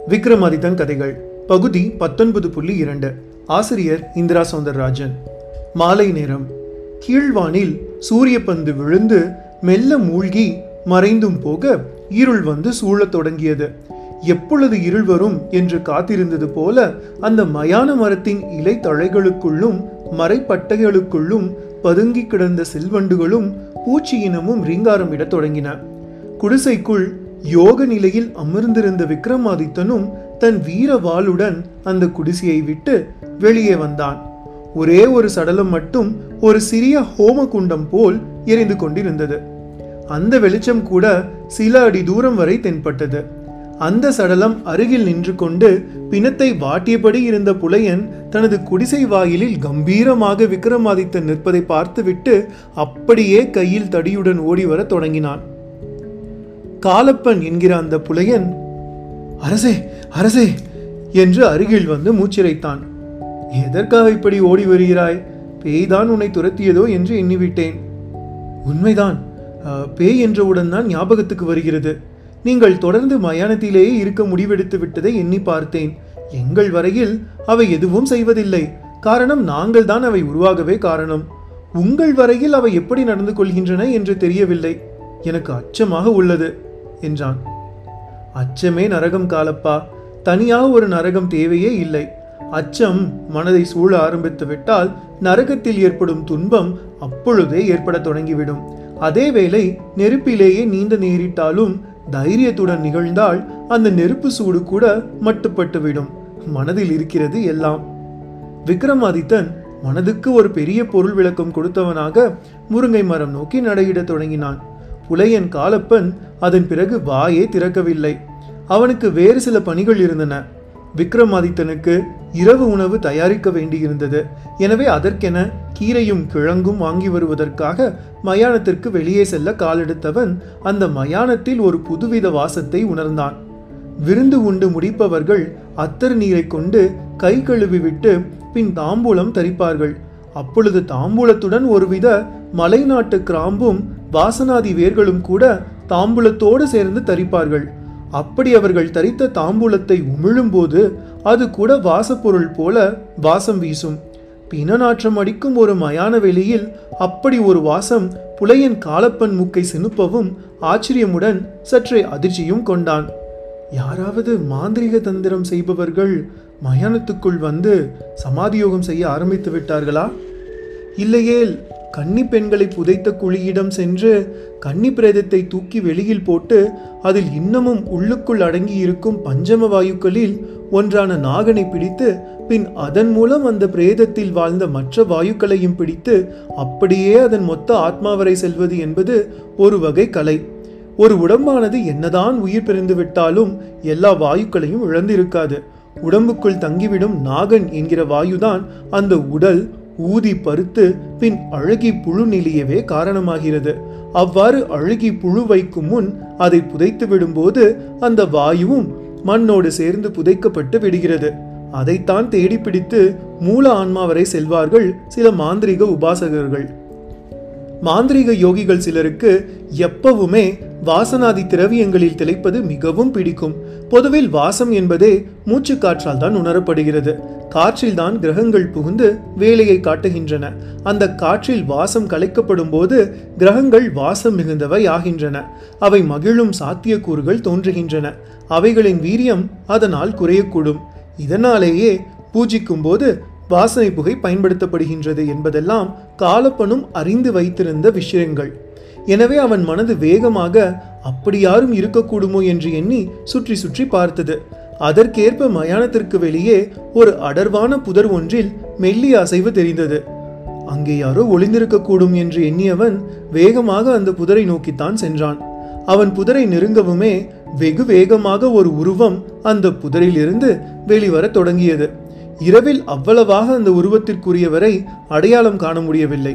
விக்ரமாதித்தன் கதைகள் பகுதி பத்தொன்பது புள்ளி இரண்டு ஆசிரியர் இந்திரா சௌந்தரராஜன் மாலை நேரம் கீழ்வானில் சூரிய பந்து விழுந்து மெல்ல மூழ்கி மறைந்தும் போக இருள் வந்து சூழத் தொடங்கியது எப்பொழுது இருள் வரும் என்று காத்திருந்தது போல அந்த மயான மரத்தின் இலை தழைகளுக்குள்ளும் மறைப்பட்டைகளுக்குள்ளும் பதுங்கி கிடந்த செல்வண்டுகளும் பூச்சியினமும் ரீங்காரமிடத் தொடங்கின குடிசைக்குள் யோக நிலையில் அமர்ந்திருந்த விக்ரமாதித்தனும் தன் வீர வாளுடன் அந்த குடிசையை விட்டு வெளியே வந்தான் ஒரே ஒரு சடலம் மட்டும் ஒரு சிறிய ஹோம குண்டம் போல் எரிந்து கொண்டிருந்தது அந்த வெளிச்சம் கூட சில அடி தூரம் வரை தென்பட்டது அந்த சடலம் அருகில் நின்று கொண்டு பிணத்தை வாட்டியபடி இருந்த புலையன் தனது குடிசை வாயிலில் கம்பீரமாக விக்ரமாதித்தன் நிற்பதை பார்த்துவிட்டு அப்படியே கையில் தடியுடன் ஓடி வரத் தொடங்கினான் காலப்பன் என்கிற அந்த புலையன் அரசே அரசே என்று அருகில் வந்து மூச்சிரைத்தான் எதற்காக இப்படி ஓடி வருகிறாய் பேய்தான் உன்னை துரத்தியதோ என்று எண்ணிவிட்டேன் உண்மைதான் அஹ், பேய் என்றவுடன் தான் ஞாபகத்துக்கு வருகிறது நீங்கள் தொடர்ந்து மயானத்திலேயே இருக்க முடிவெடுத்து விட்டதை எண்ணி பார்த்தேன் எங்கள் வரையில் அவை எதுவும் செய்வதில்லை காரணம் நாங்கள் தான் அவை உருவாகவே காரணம் உங்கள் வரையில் அவை எப்படி நடந்து கொள்கின்றன என்று தெரியவில்லை எனக்கு அச்சமாக உள்ளது என்றான் அச்சமே நரகம் காலப்பா தனியாக ஒரு நரகம் தேவையே இல்லை அச்சம் மனதை சூழ ஆரம்பித்து விட்டால் நரகத்தில் ஏற்படும் துன்பம் அப்பொழுதே ஏற்படத் தொடங்கிவிடும் அதேவேளை நெருப்பிலேயே நீந்த நேரிட்டாலும் தைரியத்துடன் நிகழ்ந்தால் அந்த நெருப்பு சூடு கூட மட்டுப்பட்டுவிடும் மனதில் இருக்கிறது எல்லாம் விக்ரமாதித்தன் மனதுக்கு ஒரு பெரிய பொருள் விளக்கம் கொடுத்தவனாக முருங்கை மரம் நோக்கி நடையிடத் தொடங்கினான் புலையன் காலப்பன் அதன் பிறகு வாயே திறக்கவில்லை அவனுக்கு வேறு சில பணிகள் இருந்தன விக்ரமாதித்தனுக்கு இரவு உணவு தயாரிக்க வேண்டியிருந்தது எனவே அதற்கென கீரையும் கிழங்கும் வாங்கி வருவதற்காக மயானத்திற்கு வெளியே செல்ல காலெடுத்தவன் அந்த மயானத்தில் ஒரு புதுவித வாசத்தை உணர்ந்தான் விருந்து உண்டு முடிப்பவர்கள் அத்தர் நீரை கொண்டு கை கழுவி விட்டு பின் தாம்பூலம் தரிப்பார்கள் அப்பொழுது தாம்பூலத்துடன் ஒருவித மலைநாட்டு கிராம்பும் வாசனாதி வேர்களும் கூட தாம்பூலத்தோடு சேர்ந்து தரிப்பார்கள் அப்படி அவர்கள் தரித்த தாம்பூலத்தை உமிழும்போது அது கூட வாசப்பொருள் போல வாசம் வீசும் பிணநாற்றம் அடிக்கும் ஒரு மயான வெளியில் அப்படி ஒரு வாசம் புலையன் காலப்பன் மூக்கை சினுப்பவும் ஆச்சரியமுடன் சற்றே அதிர்ச்சியும் கொண்டான் யாராவது மாந்திரிக தந்திரம் செய்பவர்கள் மயானத்துக்குள் வந்து சமாதியோகம் செய்ய ஆரம்பித்து விட்டார்களா இல்லையேல் கன்னி பெண்களை புதைத்த குழியிடம் சென்று கன்னி பிரேதத்தை தூக்கி வெளியில் போட்டு அதில் இன்னமும் உள்ளுக்குள் அடங்கி இருக்கும் பஞ்சம வாயுக்களில் ஒன்றான நாகனை பிடித்து பின் அதன் மூலம் அந்த பிரேதத்தில் வாழ்ந்த மற்ற வாயுக்களையும் பிடித்து அப்படியே அதன் மொத்த ஆத்மாவரை செல்வது என்பது ஒரு வகை கலை ஒரு உடம்பானது என்னதான் உயிர் பிரிந்து விட்டாலும் எல்லா வாயுக்களையும் இழந்திருக்காது உடம்புக்குள் தங்கிவிடும் நாகன் என்கிற வாயுதான் அந்த உடல் ஊதி பருத்து பின் அழுகி புழு நிலையவே காரணமாகிறது அவ்வாறு அழுகி புழு வைக்கும் முன் அதை புதைத்து விடும்போது அந்த வாயுவும் மண்ணோடு சேர்ந்து புதைக்கப்பட்டு விடுகிறது அதைத்தான் தேடி பிடித்து மூல ஆன்மா வரை செல்வார்கள் சில மாந்திரிக உபாசகர்கள் மாந்திரீக யோகிகள் சிலருக்கு எப்பவுமே வாசனாதி திரவியங்களில் திளைப்பது மிகவும் பிடிக்கும் பொதுவில் வாசம் என்பதே மூச்சு காற்றால் தான் உணரப்படுகிறது காற்றில் தான் கிரகங்கள் புகுந்து வேலையை காட்டுகின்றன அந்த காற்றில் வாசம் கலைக்கப்படும் போது கிரகங்கள் வாசம் மிகுந்தவை ஆகின்றன அவை மகிழும் சாத்தியக்கூறுகள் தோன்றுகின்றன அவைகளின் வீரியம் அதனால் குறையக்கூடும் இதனாலேயே பூஜிக்கும் போது வாசனை புகை பயன்படுத்தப்படுகின்றது என்பதெல்லாம் காலப்பனும் அறிந்து வைத்திருந்த விஷயங்கள் எனவே அவன் மனது வேகமாக அப்படி யாரும் இருக்கக்கூடுமோ என்று எண்ணி சுற்றி சுற்றி பார்த்தது அதற்கேற்ப மயானத்திற்கு வெளியே ஒரு அடர்வான புதர் ஒன்றில் மெல்லிய அசைவு தெரிந்தது அங்கே யாரோ ஒளிந்திருக்கக்கூடும் என்று எண்ணியவன் வேகமாக அந்த புதரை நோக்கித்தான் சென்றான் அவன் புதரை நெருங்கவுமே வெகு வேகமாக ஒரு உருவம் அந்த புதரிலிருந்து வெளிவரத் தொடங்கியது இரவில் அவ்வளவாக அந்த உருவத்திற்குரியவரை அடையாளம் காண முடியவில்லை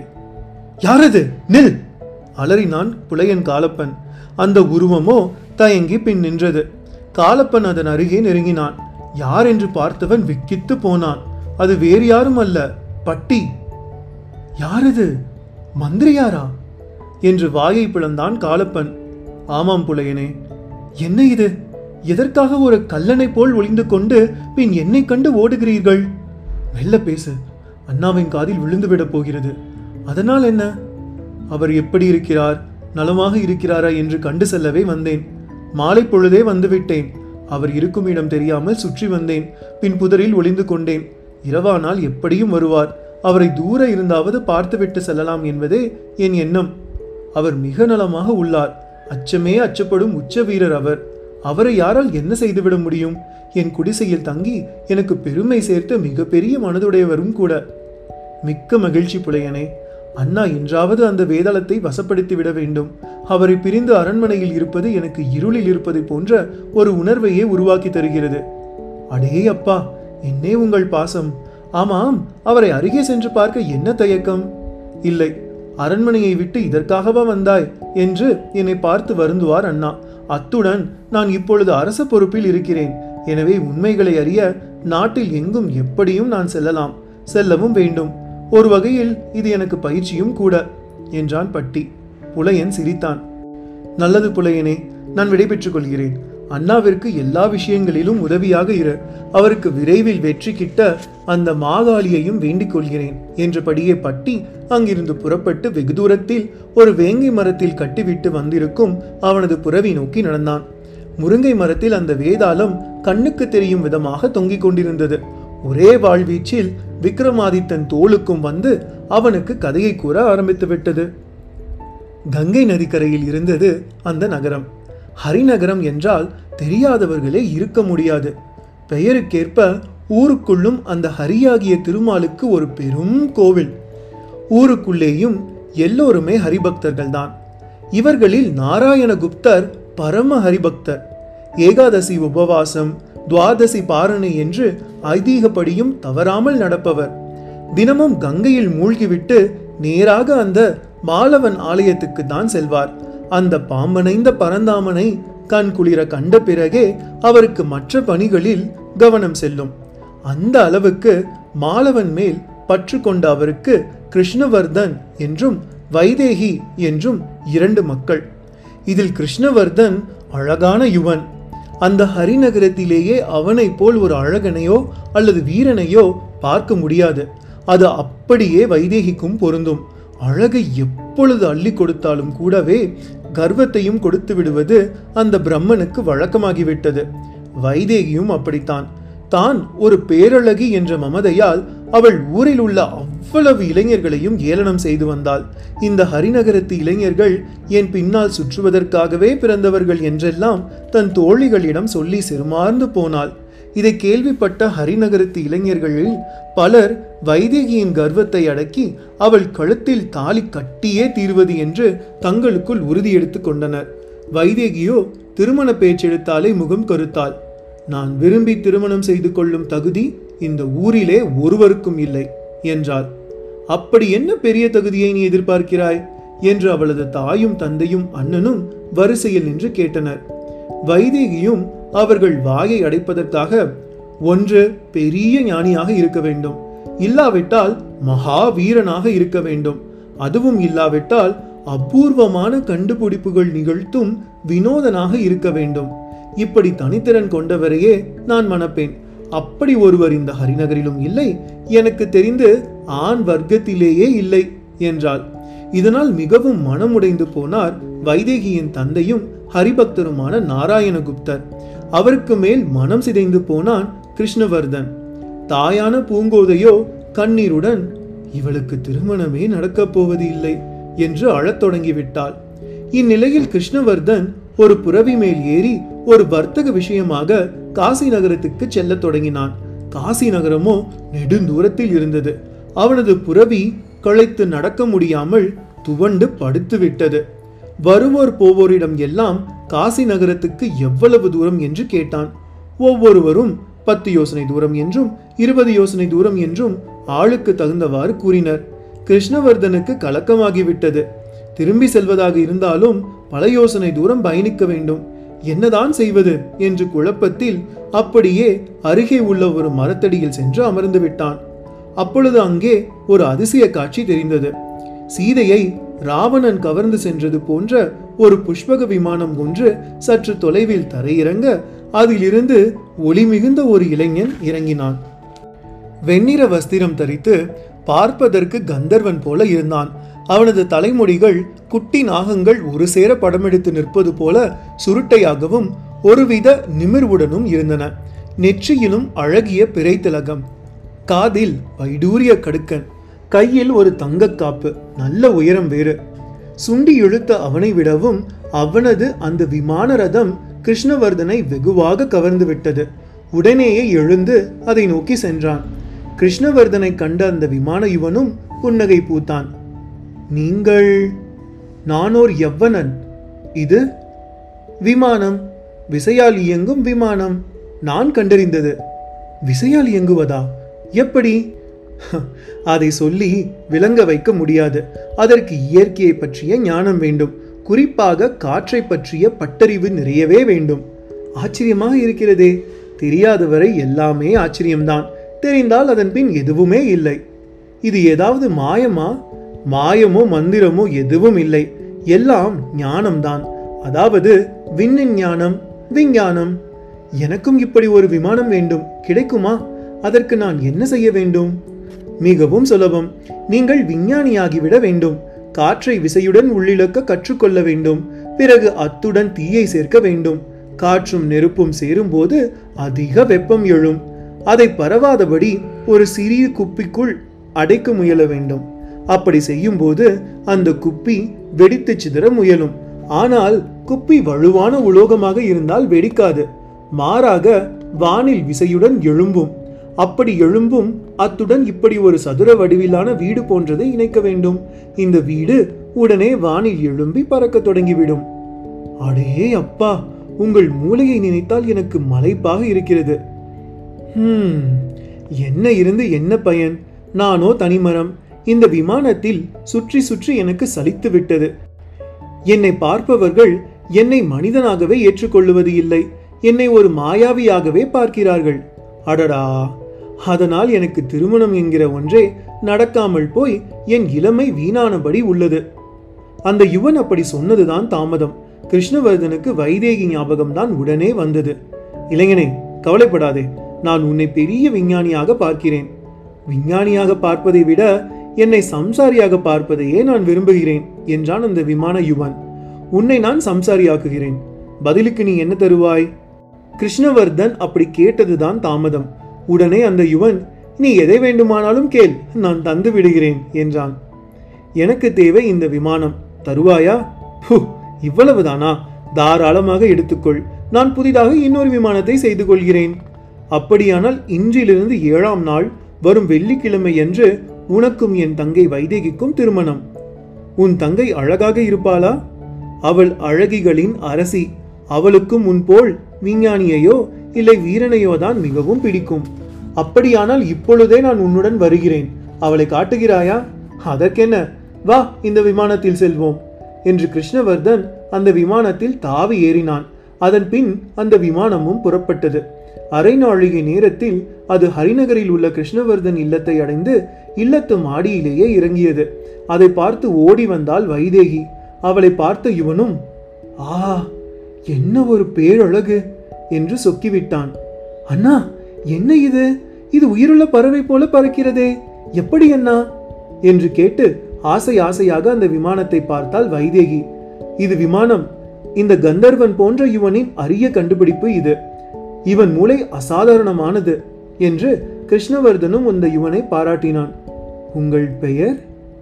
யாரது நில் அலறினான் புலையன் காலப்பன் அந்த உருவமோ தயங்கி பின் நின்றது காலப்பன் அதன் அருகே நெருங்கினான் யார் என்று பார்த்தவன் விக்கித்து போனான் அது வேறு யாரும் அல்ல பட்டி யாரது மந்திரியாரா என்று வாயை பிளந்தான் காலப்பன் ஆமாம் புலையனே என்ன இது எதற்காக ஒரு கல்லனை போல் ஒளிந்து கொண்டு பின் என்னை கண்டு ஓடுகிறீர்கள் மெல்ல பேசு அண்ணாவின் காதில் விழுந்துவிடப் போகிறது அதனால் என்ன அவர் எப்படி இருக்கிறார் நலமாக இருக்கிறாரா என்று கண்டு செல்லவே வந்தேன் மாலை பொழுதே வந்துவிட்டேன் அவர் இருக்கும் இடம் தெரியாமல் சுற்றி வந்தேன் பின் புதரில் ஒளிந்து கொண்டேன் இரவானால் எப்படியும் வருவார் அவரை தூர இருந்தாவது பார்த்துவிட்டு செல்லலாம் என்பதே என் எண்ணம் அவர் மிக நலமாக உள்ளார் அச்சமே அச்சப்படும் உச்ச வீரர் அவர் அவரை யாரால் என்ன செய்துவிட முடியும் என் குடிசையில் தங்கி எனக்கு பெருமை சேர்த்த மிகப்பெரிய மனதுடையவரும் கூட மிக்க மகிழ்ச்சி புலையனே அண்ணா என்றாவது அந்த வேதாளத்தை வசப்படுத்தி விட வேண்டும் அவரை பிரிந்து அரண்மனையில் இருப்பது எனக்கு இருளில் இருப்பதை போன்ற ஒரு உணர்வையே உருவாக்கி தருகிறது அடே அப்பா என்னே உங்கள் பாசம் ஆமாம் அவரை அருகே சென்று பார்க்க என்ன தயக்கம் இல்லை அரண்மனையை விட்டு இதற்காகவா வந்தாய் என்று என்னை பார்த்து வருந்துவார் அண்ணா அத்துடன் நான் இப்பொழுது அரச பொறுப்பில் இருக்கிறேன் எனவே உண்மைகளை அறிய நாட்டில் எங்கும் எப்படியும் நான் செல்லலாம் செல்லவும் வேண்டும் ஒரு வகையில் இது எனக்கு பயிற்சியும் கூட என்றான் பட்டி புலையன் சிரித்தான் நல்லது புலையனே நான் விடைபெற்றுக் கொள்கிறேன் அண்ணாவிற்கு எல்லா விஷயங்களிலும் உதவியாக இரு அவருக்கு விரைவில் வெற்றி கிட்ட அந்த மாகாளியையும் வேண்டிக் கொள்கிறேன் என்றபடியே பட்டி அங்கிருந்து புறப்பட்டு வெகு தூரத்தில் ஒரு வேங்கை மரத்தில் கட்டிவிட்டு வந்திருக்கும் அவனது புறவி நோக்கி நடந்தான் முருங்கை மரத்தில் அந்த வேதாளம் கண்ணுக்கு தெரியும் விதமாக தொங்கிக் கொண்டிருந்தது ஒரே வாழ்வீச்சில் விக்ரமாதித்தன் தோளுக்கும் வந்து அவனுக்கு கதையை கூற ஆரம்பித்து விட்டது கங்கை நதிக்கரையில் இருந்தது அந்த நகரம் ஹரிநகரம் என்றால் தெரியாதவர்களே இருக்க முடியாது பெயருக்கேற்ப ஊருக்குள்ளும் அந்த ஹரியாகிய திருமாலுக்கு ஒரு பெரும் கோவில் ஊருக்குள்ளேயும் எல்லோருமே ஹரிபக்தர்கள்தான் இவர்களில் நாராயணகுப்தர் பரம ஹரிபக்தர் ஏகாதசி உபவாசம் துவாதசி பாரணை என்று ஐதீகப்படியும் தவறாமல் நடப்பவர் தினமும் கங்கையில் மூழ்கிவிட்டு நேராக அந்த மாலவன் ஆலயத்துக்கு தான் செல்வார் அந்த பாம்பனைந்த பரந்தாமனை கண் குளிர கண்ட பிறகே அவருக்கு மற்ற பணிகளில் கவனம் செல்லும் அந்த அளவுக்கு மாலவன் மேல் பற்று கொண்ட அவருக்கு கிருஷ்ணவர்தன் என்றும் வைதேகி என்றும் இரண்டு மக்கள் இதில் கிருஷ்ணவர்தன் அழகான யுவன் அந்த ஹரிநகரத்திலேயே அவனைப் போல் ஒரு அழகனையோ அல்லது வீரனையோ பார்க்க முடியாது அது அப்படியே வைதேகிக்கும் பொருந்தும் அழகை எப்பொழுது அள்ளி கொடுத்தாலும் கூடவே கர்வத்தையும் கொடுத்து விடுவது அந்த பிரம்மனுக்கு வழக்கமாகிவிட்டது வைதேகியும் அப்படித்தான் தான் ஒரு பேரழகி என்ற மமதையால் அவள் ஊரில் உள்ள அவ்வளவு இளைஞர்களையும் ஏளனம் செய்து வந்தாள் இந்த ஹரிநகரத்து இளைஞர்கள் என் பின்னால் சுற்றுவதற்காகவே பிறந்தவர்கள் என்றெல்லாம் தன் தோழிகளிடம் சொல்லி சிறுமார்ந்து போனாள் இதை கேள்விப்பட்ட ஹரிநகரத்து இளைஞர்களில் பலர் வைதேகியின் கர்வத்தை அடக்கி அவள் கழுத்தில் தாலி கட்டியே தீர்வது என்று தங்களுக்குள் உறுதி எடுத்துக் கொண்டனர் வைதேகியோ திருமண பேச்செடுத்தாலே முகம் கருத்தாள் நான் விரும்பி திருமணம் செய்து கொள்ளும் தகுதி இந்த ஊரிலே ஒருவருக்கும் இல்லை என்றாள் அப்படி என்ன பெரிய தகுதியை நீ எதிர்பார்க்கிறாய் என்று அவளது தாயும் தந்தையும் அண்ணனும் வரிசையில் நின்று கேட்டனர் வைதேகியும் அவர்கள் வாயை அடைப்பதற்காக ஒன்று பெரிய ஞானியாக இருக்க வேண்டும் இல்லாவிட்டால் மகா வீரனாக இருக்க வேண்டும் அதுவும் இல்லாவிட்டால் அபூர்வமான கண்டுபிடிப்புகள் நிகழ்த்தும் வினோதனாக இருக்க வேண்டும் இப்படி தனித்திறன் கொண்டவரையே நான் மணப்பேன் அப்படி ஒருவர் இந்த ஹரிநகரிலும் இல்லை எனக்கு தெரிந்து ஆண் வர்க்கத்திலேயே இல்லை என்றாள் இதனால் மிகவும் மனமுடைந்து போனார் வைதேகியின் தந்தையும் ஹரிபக்தருமான நாராயணகுப்தர் அவருக்கு மேல் மனம் சிதைந்து போனான் கிருஷ்ணவர்தன் தாயான பூங்கோதையோ கண்ணீருடன் இவளுக்கு திருமணமே நடக்கப் போவது இல்லை என்று அழத் தொடங்கிவிட்டாள் இந்நிலையில் கிருஷ்ணவர்தன் ஒரு புறவி மேல் ஏறி ஒரு வர்த்தக விஷயமாக காசி நகரத்துக்கு செல்லத் தொடங்கினான் காசி நகரமோ நெடுந்தூரத்தில் இருந்தது அவனது புறவி களைத்து நடக்க முடியாமல் துவண்டு படுத்து விட்டது வருவோர் போவோரிடம் எல்லாம் காசி நகரத்துக்கு எவ்வளவு தூரம் என்று கேட்டான் ஒவ்வொருவரும் பத்து யோசனை தூரம் என்றும் இருபது யோசனை தூரம் என்றும் ஆளுக்கு தகுந்தவாறு கூறினர் கிருஷ்ணவர்தனுக்கு கலக்கமாகிவிட்டது திரும்பி செல்வதாக இருந்தாலும் பல யோசனை தூரம் பயணிக்க வேண்டும் என்னதான் செய்வது என்று குழப்பத்தில் அப்படியே அருகே உள்ள ஒரு மரத்தடியில் சென்று அமர்ந்து விட்டான் அப்பொழுது அங்கே ஒரு அதிசய காட்சி தெரிந்தது சீதையை ராவணன் கவர்ந்து சென்றது போன்ற ஒரு புஷ்பக விமானம் ஒன்று சற்று தொலைவில் தரையிறங்க அதிலிருந்து ஒளி மிகுந்த ஒரு இளைஞன் இறங்கினான் வெண்ணிற வஸ்திரம் தரித்து பார்ப்பதற்கு கந்தர்வன் போல இருந்தான் அவனது தலைமுடிகள் குட்டி நாகங்கள் ஒரு சேர படமெடுத்து நிற்பது போல சுருட்டையாகவும் ஒருவித நிமிர்வுடனும் இருந்தன நெற்றியிலும் அழகிய பிறை திலகம் காதில் வைடூரிய கடுக்கன் கையில் ஒரு தங்கக் காப்பு நல்ல உயரம் வேறு சுண்டி இழுத்த அவனை விடவும் அவனது அந்த விமான ரதம் கிருஷ்ணவர்தனை வெகுவாக கவர்ந்து விட்டது உடனேயே எழுந்து அதை நோக்கி சென்றான் கிருஷ்ணவர்தனை கண்ட அந்த விமான யுவனும் புன்னகை பூத்தான் நீங்கள் நானோர் எவ்வனன் இது விமானம் விசையால் இயங்கும் விமானம் நான் கண்டறிந்தது விசையால் இயங்குவதா எப்படி அதை சொல்லி விளங்க வைக்க முடியாது அதற்கு இயற்கையை பற்றிய ஞானம் வேண்டும் குறிப்பாக காற்றை பற்றிய பட்டறிவு நிறையவே வேண்டும் ஆச்சரியமாக இருக்கிறதே தெரியாதவரை எல்லாமே ஆச்சரியம்தான் தெரிந்தால் அதன் பின் எதுவுமே இல்லை இது ஏதாவது மாயமா மாயமோ மந்திரமோ எதுவும் இல்லை எல்லாம் ஞானம்தான் அதாவது விண்ணின் ஞானம் விஞ்ஞானம் எனக்கும் இப்படி ஒரு விமானம் வேண்டும் கிடைக்குமா அதற்கு நான் என்ன செய்ய வேண்டும் மிகவும் சுலபம் நீங்கள் விஞ்ஞானியாகிவிட வேண்டும் காற்றை விசையுடன் உள்ளிழக்க கற்றுக்கொள்ள வேண்டும் பிறகு அத்துடன் தீயை சேர்க்க வேண்டும் காற்றும் நெருப்பும் சேரும்போது அதிக வெப்பம் எழும் அதை பரவாதபடி ஒரு சிறிய குப்பிக்குள் அடைக்க முயல வேண்டும் அப்படி செய்யும்போது அந்த குப்பி வெடித்து சிதற முயலும் ஆனால் குப்பி வலுவான உலோகமாக இருந்தால் வெடிக்காது மாறாக வானில் விசையுடன் எழும்பும் அப்படி எழும்பும் அத்துடன் இப்படி ஒரு சதுர வடிவிலான வீடு போன்றதை இணைக்க வேண்டும் இந்த வீடு உடனே வானில் எழும்பி பறக்கத் தொடங்கிவிடும் அடே அப்பா உங்கள் மூளையை நினைத்தால் எனக்கு மலைப்பாக இருக்கிறது ஹம் என்ன இருந்து என்ன பயன் நானோ தனிமரம் இந்த விமானத்தில் சுற்றி சுற்றி எனக்கு சலித்து விட்டது என்னை பார்ப்பவர்கள் என்னை மனிதனாகவே ஏற்றுக்கொள்ளுவது இல்லை என்னை ஒரு மாயாவியாகவே பார்க்கிறார்கள் அடடா அதனால் எனக்கு திருமணம் என்கிற ஒன்றே நடக்காமல் போய் என் இளமை வீணானபடி உள்ளது அந்த யுவன் அப்படி சொன்னதுதான் தாமதம் கிருஷ்ணவர்தனுக்கு வைதேகி ஞாபகம்தான் உடனே வந்தது இளைஞனே கவலைப்படாதே நான் உன்னை பெரிய விஞ்ஞானியாக பார்க்கிறேன் விஞ்ஞானியாக பார்ப்பதை விட என்னை சம்சாரியாக பார்ப்பதையே நான் விரும்புகிறேன் என்றான் அந்த விமான யுவன் உன்னை நான் சம்சாரியாக்குகிறேன் பதிலுக்கு நீ என்ன தருவாய் கிருஷ்ணவர்தன் அப்படி கேட்டதுதான் தாமதம் உடனே அந்த யுவன் நீ எதை வேண்டுமானாலும் கேள் நான் தந்து விடுகிறேன் என்றான் எனக்கு தேவை இந்த விமானம் தருவாயா ஹு, இவ்வளவுதானா தாராளமாக எடுத்துக்கொள் நான் புதிதாக இன்னொரு விமானத்தை செய்து கொள்கிறேன் அப்படியானால் இன்றிலிருந்து ஏழாம் நாள் வரும் வெள்ளிக்கிழமை என்று உனக்கும் என் தங்கை வைதேகிக்கும் திருமணம் உன் தங்கை அழகாக இருப்பாளா அவள் அழகிகளின் அரசி அவளுக்கும் உன் போல் விஞ்ஞானியையோ இல்லை வீரனையோ தான் மிகவும் பிடிக்கும் அப்படியானால் இப்பொழுதே நான் உன்னுடன் வருகிறேன் அவளை காட்டுகிறாயா அதற்கென்ன வா இந்த விமானத்தில் செல்வோம் என்று கிருஷ்ணவர்தன் அந்த விமானத்தில் தாவி ஏறினான் அதன் பின் அந்த விமானமும் புறப்பட்டது அரை நாழிகை நேரத்தில் அது ஹரிநகரில் உள்ள கிருஷ்ணவர்தன் இல்லத்தை அடைந்து இல்லத்து மாடியிலேயே இறங்கியது அதை பார்த்து ஓடி வந்தாள் வைதேகி அவளை பார்த்த இவனும் ஆ என்ன ஒரு பேரழகு என்று சொக்கிவிட்டான் அண்ணா என்ன இது இது உயிருள்ள பறவை போல பறக்கிறதே எப்படி அண்ணா என்று கேட்டு ஆசை ஆசையாக அந்த விமானத்தை பார்த்தால் வைதேகி இது விமானம் இந்த கந்தர்வன் போன்ற இவனின் அரிய கண்டுபிடிப்பு இது இவன் மூளை அசாதாரணமானது என்று கிருஷ்ணவர்தனும் அந்த இவனை பாராட்டினான் உங்கள் பெயர்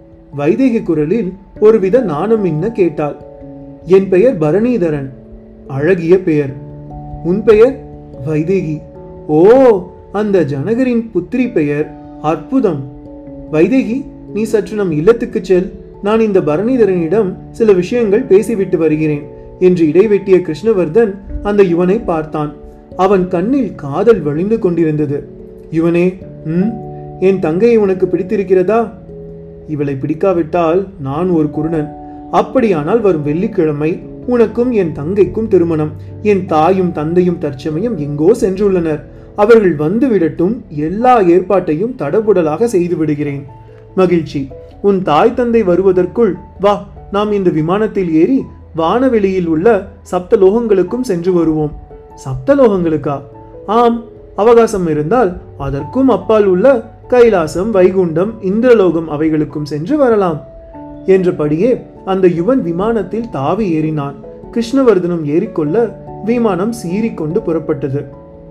வைதேகி குரலில் ஒருவித நாணம் இன்ன கேட்டாள் என் பெயர் பரணீதரன் அழகிய பெயர் உன் பெயர் வைதேகி ஓ அந்த ஜனகரின் புத்திரி பெயர் அற்புதம் வைதேகி நீ சற்று நம் இல்லத்துக்கு செல் நான் இந்த பரணிதரனிடம் சில விஷயங்கள் பேசிவிட்டு வருகிறேன் என்று இடைவெட்டிய கிருஷ்ணவர்தன் அந்த யுவனை பார்த்தான் அவன் கண்ணில் காதல் வழிந்து கொண்டிருந்தது யுவனே ம் என் தங்கையை உனக்கு பிடித்திருக்கிறதா இவளை பிடிக்காவிட்டால் நான் ஒரு குருடன் அப்படியானால் வரும் வெள்ளிக்கிழமை உனக்கும் என் தங்கைக்கும் திருமணம் என் தாயும் தந்தையும் தற்சமயம் எங்கோ சென்றுள்ளனர் அவர்கள் வந்து விடட்டும் எல்லா ஏற்பாட்டையும் தடபுடலாக செய்து விடுகிறேன் மகிழ்ச்சி உன் தாய் தந்தை வருவதற்குள் வா நாம் இந்த விமானத்தில் ஏறி வானவெளியில் உள்ள சப்த லோகங்களுக்கும் சென்று வருவோம் சப்தலோகங்களுக்கா ஆம் அவகாசம் இருந்தால் அதற்கும் அப்பால் உள்ள கைலாசம் வைகுண்டம் இந்திரலோகம் அவைகளுக்கும் சென்று வரலாம் என்றபடியே அந்த யுவன் விமானத்தில் தாவி ஏறினான் கிருஷ்ணவர்தனம் ஏறிக்கொள்ள விமானம் சீறிக்கொண்டு புறப்பட்டது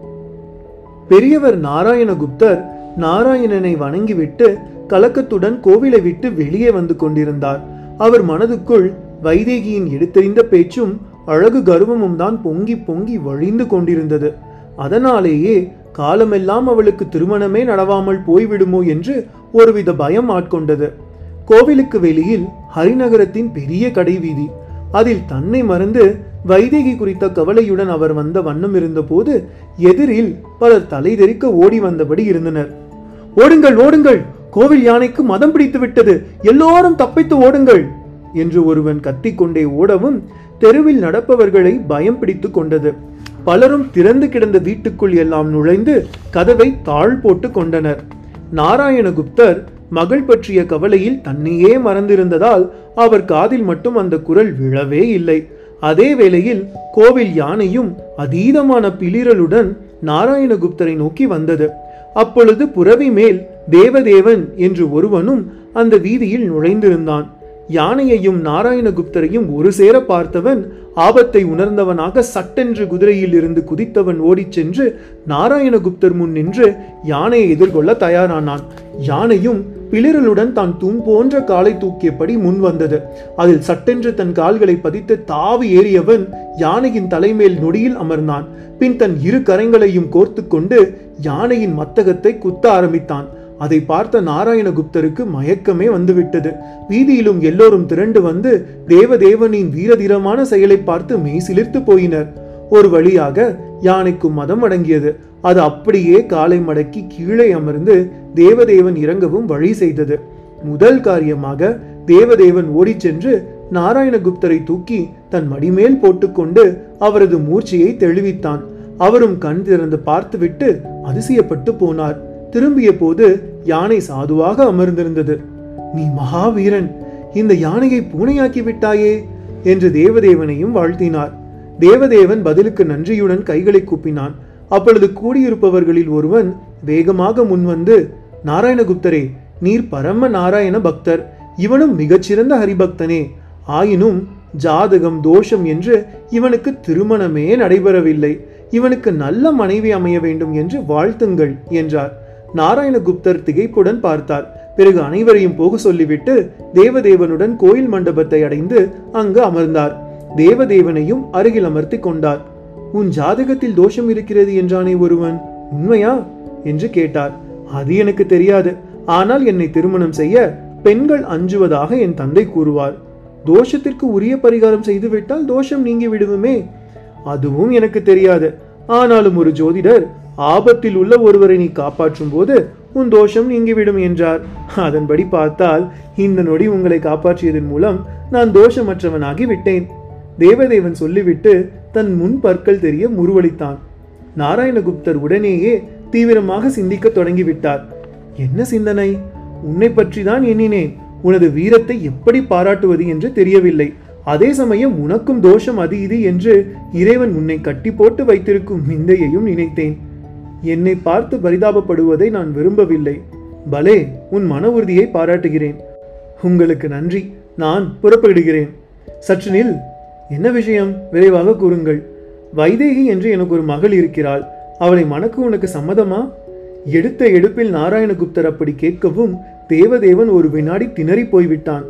பெரியவர் நாராயணகுப்தர் நாராயணனை வணங்கிவிட்டு கலக்கத்துடன் கோவிலை விட்டு வெளியே வந்து கொண்டிருந்தார் அவர் மனதுக்குள் வைதேகியின் எடுத்தெறிந்த பேச்சும் அழகு கர்வமும் தான் பொங்கி பொங்கி வழிந்து கொண்டிருந்தது அதனாலேயே காலமெல்லாம் அவளுக்கு திருமணமே நடவாமல் போய்விடுமோ என்று ஒருவித பயம் ஆட்கொண்டது கோவிலுக்கு வெளியில் ஹரிநகரத்தின் பெரிய கடைவீதி அதில் தன்னை மறந்து வைதேகி குறித்த கவலையுடன் அவர் வந்த வண்ணம் இருந்தபோது எதிரில் பலர் தலைதெறிக்க ஓடி வந்தபடி இருந்தனர் ஓடுங்கள் ஓடுங்கள் கோவில் யானைக்கு மதம் பிடித்து விட்டது எல்லோரும் தப்பித்து ஓடுங்கள் என்று ஒருவன் கத்திக்கொண்டே ஓடவும் தெருவில் நடப்பவர்களை பயம் பிடித்து கொண்டது பலரும் திறந்து கிடந்த வீட்டுக்குள் எல்லாம் நுழைந்து கதவை தாழ் போட்டு கொண்டனர் நாராயணகுப்தர் மகள் பற்றிய கவலையில் தன்னையே மறந்திருந்ததால் அவர் காதில் மட்டும் அந்த குரல் விழவே இல்லை அதே வேளையில் கோவில் யானையும் அதீதமான பிளிரலுடன் நாராயணகுப்தரை நோக்கி வந்தது அப்பொழுது புறவி மேல் தேவதேவன் என்று ஒருவனும் அந்த வீதியில் நுழைந்திருந்தான் யானையையும் நாராயணகுப்தரையும் ஒரு சேர பார்த்தவன் ஆபத்தை உணர்ந்தவனாக சட்டென்று குதிரையில் இருந்து குதித்தவன் ஓடிச் சென்று நாராயணகுப்தர் முன் நின்று யானையை எதிர்கொள்ள தயாரானான் யானையும் பிளிரலுடன் தான் தூண் போன்ற காலை தூக்கியபடி முன் வந்தது அதில் சட்டென்று தன் கால்களை பதித்து தாவி ஏறியவன் யானையின் தலைமேல் நொடியில் அமர்ந்தான் பின் தன் இரு கரங்களையும் கோர்த்து கொண்டு யானையின் மத்தகத்தை குத்த ஆரம்பித்தான் அதை பார்த்த நாராயணகுப்தருக்கு மயக்கமே வந்துவிட்டது வீதியிலும் எல்லோரும் திரண்டு வந்து தேவதேவனின் வீரதீரமான செயலை பார்த்து மெய் சிலிர்த்து போயினர் ஒரு வழியாக யானைக்கு மதம் அடங்கியது அது அப்படியே காலை மடக்கி கீழே அமர்ந்து தேவதேவன் இறங்கவும் வழி செய்தது முதல் காரியமாக தேவதேவன் ஓடிச் சென்று நாராயணகுப்தரை தூக்கி தன் மடிமேல் போட்டுக்கொண்டு அவரது மூர்ச்சையை தெளிவித்தான் அவரும் கண் திறந்து பார்த்துவிட்டு அதிசயப்பட்டு போனார் திரும்பிய போது யானை சாதுவாக அமர்ந்திருந்தது நீ மகாவீரன் இந்த யானையை பூனையாக்கி விட்டாயே என்று தேவதேவனையும் வாழ்த்தினார் தேவதேவன் பதிலுக்கு நன்றியுடன் கைகளை கூப்பினான் அப்பொழுது கூடியிருப்பவர்களில் ஒருவன் வேகமாக முன்வந்து நாராயணகுப்தரே நீர் பரம நாராயண பக்தர் இவனும் மிகச்சிறந்த ஹரிபக்தனே ஆயினும் ஜாதகம் தோஷம் என்று இவனுக்கு திருமணமே நடைபெறவில்லை இவனுக்கு நல்ல மனைவி அமைய வேண்டும் என்று வாழ்த்துங்கள் என்றார் நாராயணகுப்தர் திகைப்புடன் பார்த்தார் பிறகு அனைவரையும் போக சொல்லிவிட்டு தேவதேவனுடன் கோயில் மண்டபத்தை அடைந்து அங்கு அமர்ந்தார் தேவதேவனையும் அருகில் அமர்த்தி கொண்டார் உன் ஜாதகத்தில் தோஷம் இருக்கிறது என்றானே ஒருவன் உண்மையா என்று கேட்டார் அது எனக்கு தெரியாது ஆனால் என்னை திருமணம் செய்ய பெண்கள் அஞ்சுவதாக என் தந்தை கூறுவார் தோஷத்திற்கு உரிய பரிகாரம் செய்துவிட்டால் தோஷம் நீங்கி விடுவுமே அதுவும் எனக்கு தெரியாது ஆனாலும் ஒரு ஜோதிடர் ஆபத்தில் உள்ள ஒருவரை நீ காப்பாற்றும் போது உன் தோஷம் நீங்கிவிடும் என்றார் அதன்படி பார்த்தால் இந்த நொடி உங்களை காப்பாற்றியதன் மூலம் நான் தோஷமற்றவனாகி விட்டேன் தேவதேவன் சொல்லிவிட்டு தன் முன் பற்கள் தெரிய முருவளித்தான் நாராயணகுப்தர் உடனேயே தீவிரமாக சிந்திக்க தொடங்கிவிட்டார் என்ன சிந்தனை உன்னை பற்றி தான் எண்ணினேன் உனது வீரத்தை எப்படி பாராட்டுவது என்று தெரியவில்லை அதே சமயம் உனக்கும் தோஷம் அது இது என்று இறைவன் உன்னை கட்டி போட்டு வைத்திருக்கும் விந்தையையும் நினைத்தேன் என்னை பார்த்து பரிதாபப்படுவதை நான் விரும்பவில்லை பலே உன் மன உறுதியை பாராட்டுகிறேன் உங்களுக்கு நன்றி நான் புறப்படுகிறேன் சற்று நில் என்ன விஷயம் விரைவாக கூறுங்கள் வைதேகி என்று எனக்கு ஒரு மகள் இருக்கிறாள் அவளை மணக்க உனக்கு சம்மதமா எடுத்த எடுப்பில் நாராயணகுப்தர் அப்படி கேட்கவும் தேவதேவன் ஒரு வினாடி திணறி போய்விட்டான்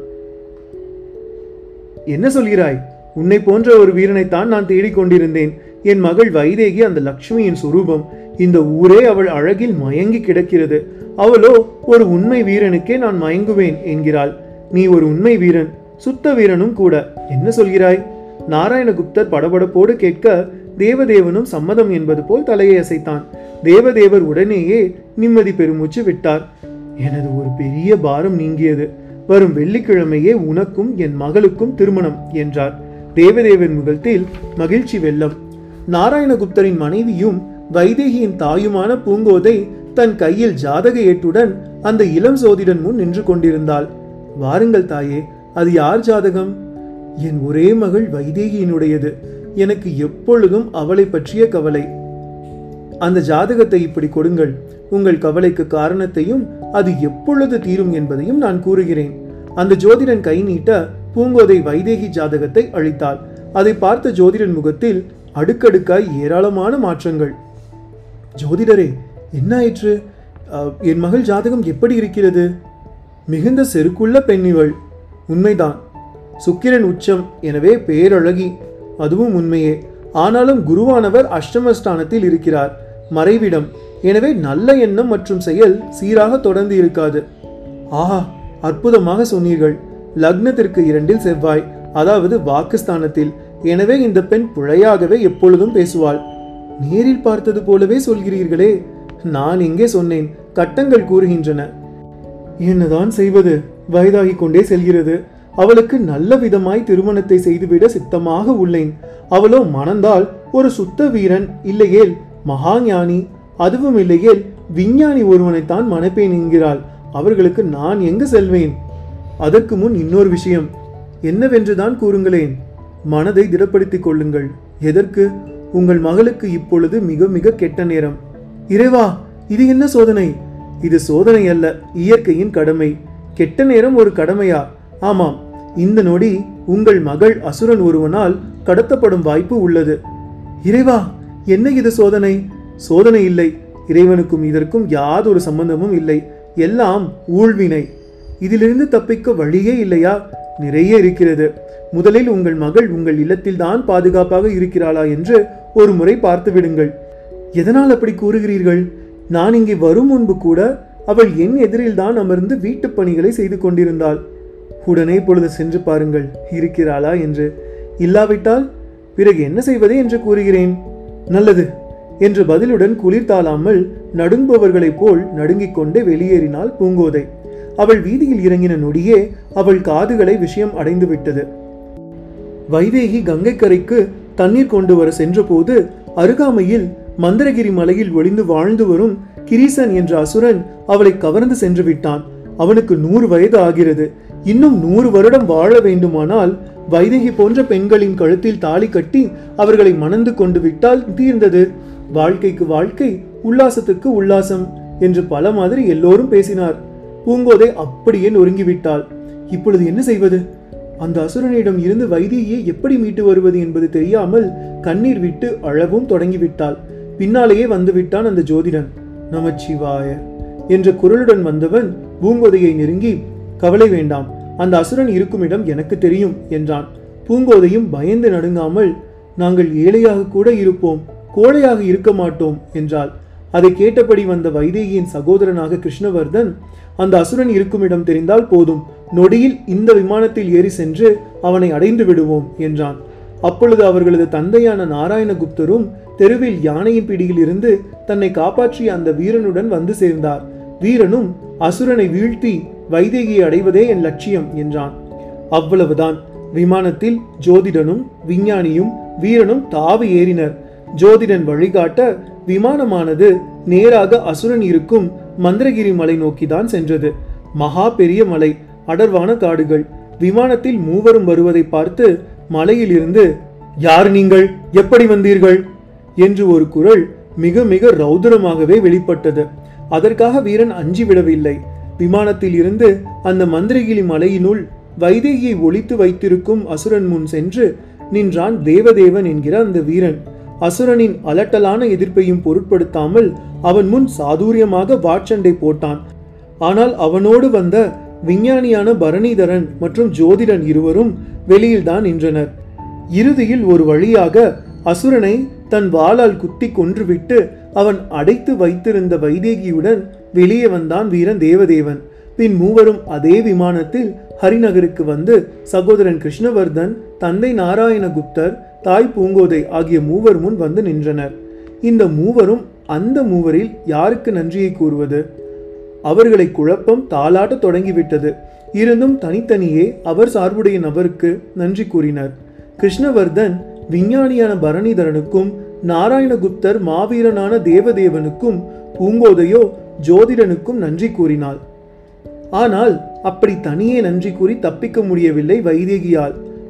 என்ன சொல்கிறாய் உன்னை போன்ற ஒரு வீரனைத்தான் நான் தேடிக்கொண்டிருந்தேன் என் மகள் வைதேகி அந்த லக்ஷ்மியின் சுரூபம் இந்த ஊரே அவள் அழகில் மயங்கி கிடக்கிறது அவளோ ஒரு உண்மை வீரனுக்கே நான் மயங்குவேன் என்கிறாள் நீ ஒரு உண்மை வீரன் சுத்த வீரனும் கூட என்ன சொல்கிறாய் நாராயணகுப்தர் படபடப்போடு கேட்க தேவதேவனும் சம்மதம் என்பது போல் தலையை அசைத்தான் தேவதேவர் உடனேயே நிம்மதி பெருமூச்சு விட்டார் எனது ஒரு பெரிய பாரம் நீங்கியது வரும் வெள்ளிக்கிழமையே உனக்கும் என் மகளுக்கும் திருமணம் என்றார் தேவதேவன் முகத்தில் மகிழ்ச்சி வெள்ளம் நாராயணகுப்தரின் மனைவியும் வைதேகியின் தாயுமான பூங்கோதை தன் கையில் ஜாதக ஏட்டுடன் அந்த இளம் சோதிடன் முன் நின்று கொண்டிருந்தாள் வாருங்கள் தாயே அது யார் ஜாதகம் என் ஒரே மகள் வைதேகியினுடையது எனக்கு எப்பொழுதும் அவளை பற்றிய கவலை அந்த ஜாதகத்தை இப்படி கொடுங்கள் உங்கள் கவலைக்கு காரணத்தையும் அது எப்பொழுது தீரும் என்பதையும் நான் கூறுகிறேன் அந்த ஜோதிடன் கை நீட்ட பூங்கோதை வைதேகி ஜாதகத்தை அளித்தாள் அதை பார்த்த ஜோதிடன் முகத்தில் அடுக்கடுக்காய் ஏராளமான மாற்றங்கள் ஜோதிடரே என்ன ஆயிற்று அஹ், என் மகள் ஜாதகம் எப்படி இருக்கிறது மிகுந்த செருக்குள்ள பெண் இவள் உண்மைதான் சுக்கிரன் உச்சம் எனவே பேரழகி அதுவும் உண்மையே ஆனாலும் குருவானவர் அஷ்டமஸ்தானத்தில் இருக்கிறார் மறைவிடம் எனவே நல்ல எண்ணம் மற்றும் செயல் சீராக தொடர்ந்து இருக்காது ஆஹா அற்புதமாக சொன்னீர்கள் லக்னத்திற்கு இரண்டில் செவ்வாய் அதாவது வாக்குஸ்தானத்தில் எனவே இந்த பெண் பிழையாகவே எப்பொழுதும் பேசுவாள் நேரில் பார்த்தது போலவே சொல்கிறீர்களே நான் எங்கே சொன்னேன் கட்டங்கள் கூறுகின்றன என்னதான் செய்வது வயதாகிக் கொண்டே செல்கிறது அவளுக்கு நல்ல விதமாய் திருமணத்தை செய்துவிட சித்தமாக உள்ளேன் அவளோ மணந்தால் ஒரு சுத்த வீரன் இல்லையேல் மகாஞானி அதுவும் இல்லையேல் விஞ்ஞானி ஒருவனைத்தான் மணப்பேன் என்கிறாள் அவர்களுக்கு நான் எங்கு செல்வேன் அதற்கு முன் இன்னொரு விஷயம் என்னவென்றுதான் கூறுங்களேன் மனதை திடப்படுத்திக் கொள்ளுங்கள் எதற்கு உங்கள் மகளுக்கு இப்பொழுது மிக மிக கெட்ட நேரம் இறைவா இது என்ன சோதனை இது சோதனை அல்ல இயற்கையின் கடமை கெட்ட நேரம் ஒரு கடமையா ஆமாம் இந்த நொடி உங்கள் மகள் அசுரன் ஒருவனால் கடத்தப்படும் வாய்ப்பு உள்ளது இறைவா என்ன இது சோதனை சோதனை இல்லை இறைவனுக்கும் இதற்கும் யாதொரு சம்பந்தமும் இல்லை எல்லாம் ஊழ்வினை இதிலிருந்து தப்பிக்க வழியே இல்லையா நிறைய இருக்கிறது முதலில் உங்கள் மகள் உங்கள் இல்லத்தில்தான் பாதுகாப்பாக இருக்கிறாளா என்று ஒரு முறை பார்த்து விடுங்கள் எதனால் அப்படி கூறுகிறீர்கள் நான் இங்கே வரும் முன்பு கூட அவள் என் எதிரில்தான் அமர்ந்து வீட்டுப் பணிகளை செய்து கொண்டிருந்தாள் உடனே பொழுது சென்று பாருங்கள் இருக்கிறாளா என்று இல்லாவிட்டால் பிறகு என்ன செய்வது என்று கூறுகிறேன் நல்லது என்ற பதிலுடன் குளிர் தாழாமல் நடுங்குபவர்களைப் போல் நடுங்கிக் கொண்டே வெளியேறினாள் பூங்கோதை அவள் வீதியில் இறங்கின நொடியே அவள் காதுகளை விஷயம் அடைந்து விட்டது வைதேகி கங்கைக்கரைக்கு தண்ணீர் கொண்டு வர சென்றபோது அருகாமையில் மந்திரகிரி மலையில் ஒளிந்து வாழ்ந்து வரும் கிரீசன் என்ற அசுரன் அவளை கவர்ந்து சென்று விட்டான் அவனுக்கு நூறு வயது ஆகிறது இன்னும் நூறு வருடம் வாழ வேண்டுமானால் வைதேகி போன்ற பெண்களின் கழுத்தில் தாலி கட்டி அவர்களை மணந்து கொண்டு விட்டால் தீர்ந்தது வாழ்க்கைக்கு வாழ்க்கை உல்லாசத்துக்கு உல்லாசம் என்று பல மாதிரி எல்லோரும் பேசினார் பூங்கோதை அப்படியே நொறுங்கிவிட்டாள் இப்பொழுது என்ன செய்வது அந்த அசுரனிடம் இருந்து வைதேகியை எப்படி மீட்டு வருவது என்பது தெரியாமல் கண்ணீர் விட்டு அழவும் தொடங்கிவிட்டாள் பின்னாலேயே வந்துவிட்டான் அந்த ஜோதிடன் நமச்சிவாய என்ற குரலுடன் வந்தவன் பூங்கோதையை நெருங்கி கவலை வேண்டாம் அந்த அசுரன் இருக்கும் இடம் எனக்கு தெரியும் என்றான் பூங்கோதையும் பயந்து நடுங்காமல் நாங்கள் ஏழையாக கூட இருப்போம் கோழையாக இருக்க மாட்டோம் என்றாள் அதை கேட்டபடி வந்த வைதேகியின் சகோதரனாக கிருஷ்ணவர்தன் அந்த அசுரன் இருக்கும் இடம் தெரிந்தால் போதும் நொடியில் இந்த விமானத்தில் ஏறி சென்று அவனை அடைந்து விடுவோம் என்றான் அப்பொழுது அவர்களது தந்தையான நாராயணகுப்தரும் தெருவில் யானையின் பிடியில் இருந்து தன்னை காப்பாற்றிய அந்த வீரனுடன் வந்து சேர்ந்தார் வீரனும் அசுரனை வீழ்த்தி வைதேகியை அடைவதே என் லட்சியம் என்றான் அவ்வளவுதான் விமானத்தில் ஜோதிடனும் விஞ்ஞானியும் வீரனும் தாவி ஏறினர் ஜோதிடன் வழிகாட்ட விமானமானது நேராக அசுரன் இருக்கும் மந்திரகிரி மலை நோக்கிதான் சென்றது மகா பெரிய மலை அடர்வான காடுகள் விமானத்தில் மூவரும் வருவதை பார்த்து மலையிலிருந்து யார் நீங்கள் எப்படி வந்தீர்கள் என்று ஒரு குரல் மிக மிக ரௌத்ரமாகவே வெளிப்பட்டது அதற்காக வீரன் அஞ்சி விடவில்லை விமானத்தில் இருந்து அந்த மந்திரகிரி மலையினுள் வைதேகியை ஒளித்து வைத்திருக்கும் அசுரன் முன் சென்று நின்றான் தேவதேவன் என்கிற அந்த வீரன் அசுரனின் அலட்டலான எதிர்ப்பையும் பொருட்படுத்தாமல் அவன் முன் சாதுரியமாக வாட்சண்டை போட்டான் ஆனால் அவனோடு வந்த விஞ்ஞானியான பரணிதரன் மற்றும் ஜோதிடன் இருவரும் வெளியில்தான் நின்றனர் இறுதியில் ஒரு வழியாக அசுரனை தன் வாளால் குத்தி கொன்றுவிட்டு அவன் அடைத்து வைத்திருந்த வைதேகியுடன் வெளியே வந்தான் வீரன் தேவதேவன் பின் மூவரும் அதே விமானத்தில் ஹரிநகருக்கு வந்து சகோதரன் கிருஷ்ணவர்தன் தந்தை நாராயணகுப்தர் தாய் பூங்கோதை ஆகிய மூவர் முன் வந்து நின்றனர் இந்த மூவரும் அந்த மூவரில் யாருக்கு நன்றியை கூறுவது அவர்களை குழப்பம் தாளாட்ட தொடங்கிவிட்டது இருந்தும் தனித்தனியே அவர் சார்புடைய நபருக்கு நன்றி கூறினர் கிருஷ்ணவர்தன் விஞ்ஞானியான பரணிதரனுக்கும் நாராயணகுப்தர் மாவீரனான தேவதேவனுக்கும் பூங்கோதையோ ஜோதிடனுக்கும் நன்றி கூறினாள் ஆனால் அப்படி தனியே நன்றி கூறி தப்பிக்க முடியவில்லை வைதேகியால்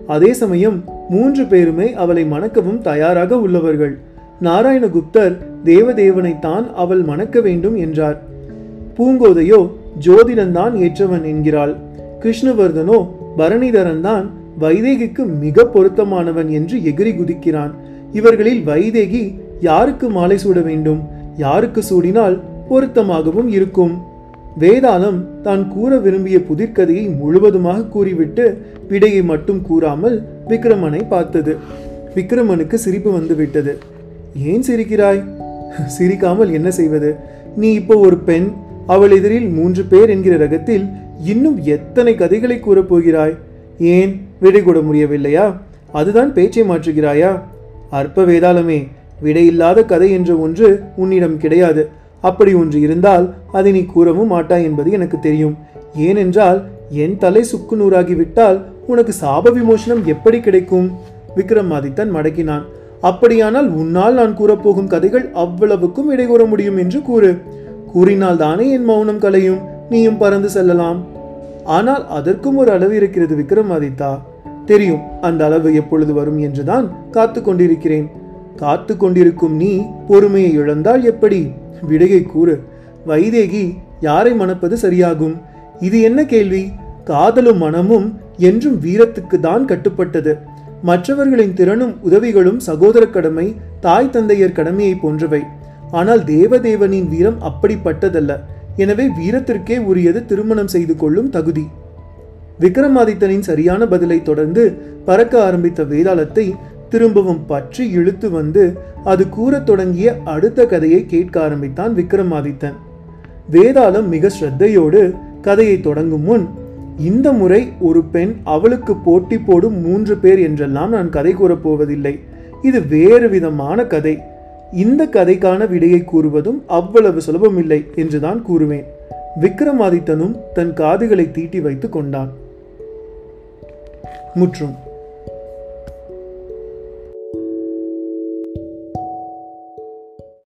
அதே சமயம் மூன்று பேருமே அவளை மணக்கவும் தயாராக உள்ளவர்கள் நாராயணகுப்தர் தேவதேவனைத்தான் அவள் மணக்க வேண்டும் என்றார் பூங்கோதையோ ஜோதிடன்தான் ஏற்றவன் என்கிறாள் கிருஷ்ணவர்தனோ பரணிதரன்தான் வைதேகிக்கு மிக பொருத்தமானவன் என்று எகிரி குதிக்கிறான் இவர்களில் வைதேகி யாருக்கு மாலை சூட வேண்டும் யாருக்கு சூடினால் பொருத்தமாகவும் இருக்கும் வேதாளம் தான் கூற விரும்பிய புதிர்கதையை முழுவதுமாக கூறிவிட்டு விடையை மட்டும் கூறாமல் விக்ரமனை பார்த்தது விக்ரமனுக்கு சிரிப்பு வந்து விட்டது ஏன் சிரிக்கிறாய் சிரிக்காமல் என்ன செய்வது நீ இப்போ ஒரு பெண் அவள் எதிரில் மூன்று பேர் என்கிற ரகத்தில் இன்னும் எத்தனை கதைகளை கூறப் போகிறாய் ஏன் விடை கூட முடியவில்லையா அதுதான் பேச்சை மாற்றுகிறாயா அற்ப வேதாளமே விடையில்லாத கதை என்ற ஒன்று உன்னிடம் கிடையாது அப்படி ஒன்று இருந்தால் அதை நீ கூறவும் மாட்டாய் என்பது எனக்கு தெரியும் ஏனென்றால் என் தலை சுக்கு நூறாகிவிட்டால் உனக்கு சாப விமோசனம் எப்படி கிடைக்கும் விக்ரமாதித்தன் மடக்கினான் அப்படியானால் உன்னால் நான் கூறப்போகும் கதைகள் அவ்வளவுக்கும் இடை கூற முடியும் என்று கூறு கூறினால் தானே என் மௌனம் கலையும் நீயும் பறந்து செல்லலாம் ஆனால் அதற்கும் ஒரு அளவு இருக்கிறது விக்ரமாதித்தா தெரியும் அந்த அளவு எப்பொழுது வரும் என்றுதான் காத்து கொண்டிருக்கிறேன் காத்து கொண்டிருக்கும் நீ பொறுமையை இழந்தால் எப்படி விடையை கூறு வைதேகி யாரை மணப்பது சரியாகும் இது என்ன கேள்வி காதலும் மனமும் என்றும் வீரத்துக்கு தான் கட்டுப்பட்டது மற்றவர்களின் திறனும் உதவிகளும் சகோதர கடமை தாய் தந்தையர் கடமையை போன்றவை ஆனால் தேவதேவனின் வீரம் அப்படிப்பட்டதல்ல எனவே வீரத்திற்கே உரியது திருமணம் செய்து கொள்ளும் தகுதி விக்ரமாதித்தனின் சரியான பதிலை தொடர்ந்து பறக்க ஆரம்பித்த வேதாளத்தை திரும்பவும் பற்றி இழுத்து வந்து அது கூறத் தொடங்கிய அடுத்த கதையை கேட்க ஆரம்பித்தான் விக்ரமாதித்தன் வேதாளம் மிக ஸ்ரத்தையோடு கதையை தொடங்கும் முன் இந்த முறை ஒரு பெண் அவளுக்கு போட்டி போடும் மூன்று பேர் என்றெல்லாம் நான் கதை கூறப் போவதில்லை இது வேறு விதமான கதை இந்த கதைக்கான விடையை கூறுவதும் அவ்வளவு சுலபமில்லை என்றுதான் கூறுவேன் விக்ரமாதித்தனும் தன் காதுகளை தீட்டி வைத்து கொண்டான் முற்றும்